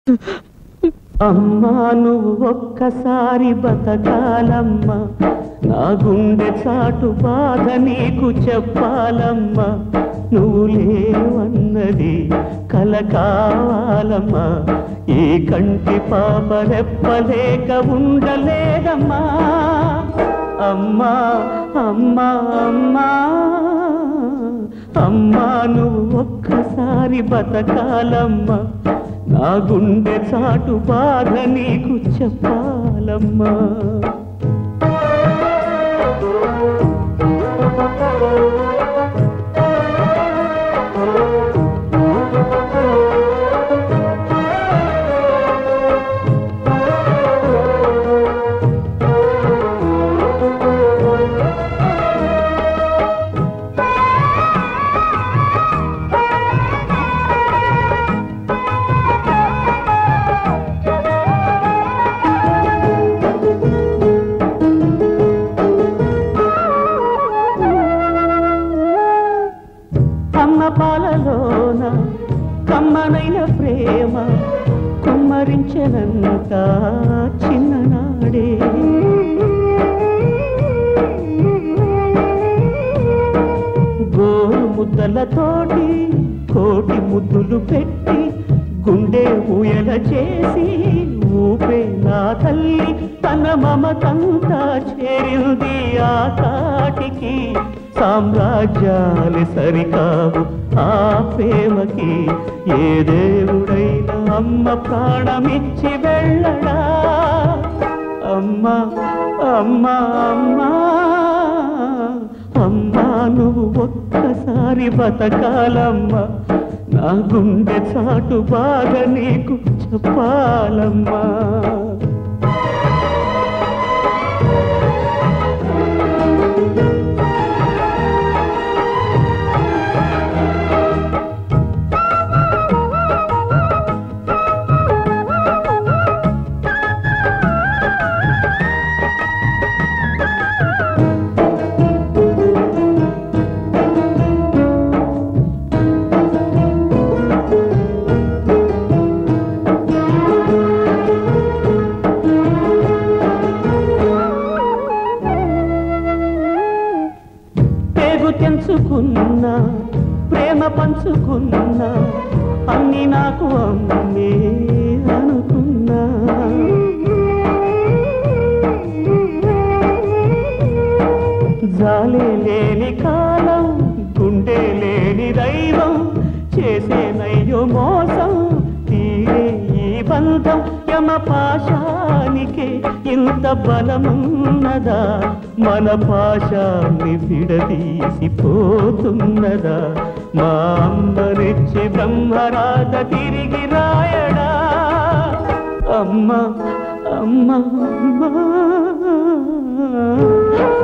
అమ్మా నువ్వు ఒక్కసారి బతకాలమ్మా నా గుండె చాటు బాధ నీకు చెప్పాలమ్మా నువ్వు లేవన్నది కల కావాలమ్మా ఈ కంటి పాప రెప్పలేక ఉండలేదమ్మా అమ్మా అమ్మా అమ్మా అమ్మా నువ్వు ఒక్కసారి బతకాలమ్మా నా గుండె చాటు బాధ నీకు చెప్పాలమ్మా అమ్మ పాలలోన కమ్మనైన ప్రేమ కుమ్మరించనంత చిన్ననాడే గోరు ముద్దలతోటి కోటి ముద్దులు పెట్టి గుండె ఊయల చేసి ఊపే నా తల్లి తన మమతంతా చేరింది ఆ కాటికి సామ్రాజ్యాలు సరికావు ఆ ప్రేమకి ఏ దేవుడైనా అమ్మ ప్రాణమిచ్చి వెళ్ళడా అమ్మా అమ్మా అమ్మా అమ్మా నువ్వు ఒక్కసారి బతకాలమ్మా నా గుండె చాటు బాగా నీకు చెప్పాలమ్మా పేగు తెంచుకున్నా ప్రేమ పంచుకున్నా అన్ని నాకు అమ్మే అనుకున్నా జాలే లేని కాలం గుండె లేని దైవం చేసేనయ్యో మోసం తీరే ఈ బంధం యమ పాశానికి ఇంత బలమున్నదా మన పాశాన్ని విడదీసిపోతున్నదా మా అమ్మరిచ్చి బ్రహ్మరాధ తిరిగి రాయడా అమ్మ అమ్మ అమ్మ